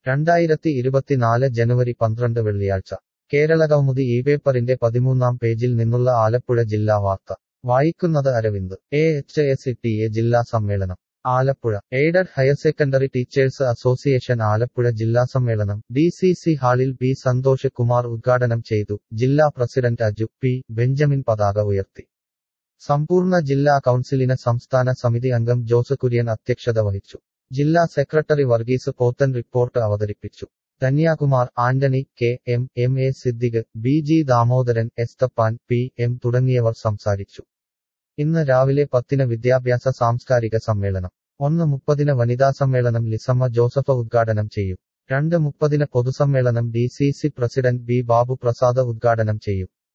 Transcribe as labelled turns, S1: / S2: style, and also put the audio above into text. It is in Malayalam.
S1: രണ്ടായിരത്തി ഇരുപത്തിനാല് ജനുവരി പന്ത്രണ്ട് വെള്ളിയാഴ്ച കേരളകൗമുദി ഈ പേപ്പറിന്റെ പതിമൂന്നാം പേജിൽ നിന്നുള്ള ആലപ്പുഴ ജില്ലാ വാർത്ത വായിക്കുന്നത് Aravind A H S T A ജില്ലാ സമ്മേളനം Alappuzha aided higher secondary teachers association Alappuzha ജില്ലാ സമ്മേളനം ഡി സി സി ഹാളിൽ ബി സന്തോഷ് കുമാർ ഉദ്ഘാടനം ചെയ്തു ജില്ലാ പ്രസിഡന്റ് അജു പി ബെഞ്ചമിൻ പതാക ഉയർത്തി സമ്പൂർണ്ണ ജില്ലാ കൗൺസിലിന് സംസ്ഥാന സമിതി അംഗം ജോസ് കുര്യൻ അധ്യക്ഷത വഹിച്ചു ജില്ലാ സെക്രട്ടറി വർഗീസ് പോത്തൻ റിപ്പോർട്ട് അവതരിപ്പിച്ചു Dhanyakumar Antony K M M A Siddique B G Damodaran Esthappan P M തുടങ്ങിയവർ സംസാരിച്ചു ഇന്ന് രാവിലെ പത്തിന് വിദ്യാഭ്യാസ സാംസ്കാരിക സമ്മേളനം ഒന്ന് മുപ്പതിന് വനിതാ സമ്മേളനം ലിസമ്മ ജോസഫ് ഉദ്ഘാടനം ചെയ്യും രണ്ട് മുപ്പതിന് പൊതുസമ്മേളനം D C C president B Babu Prasad ഉദ്ഘാടനം ചെയ്യും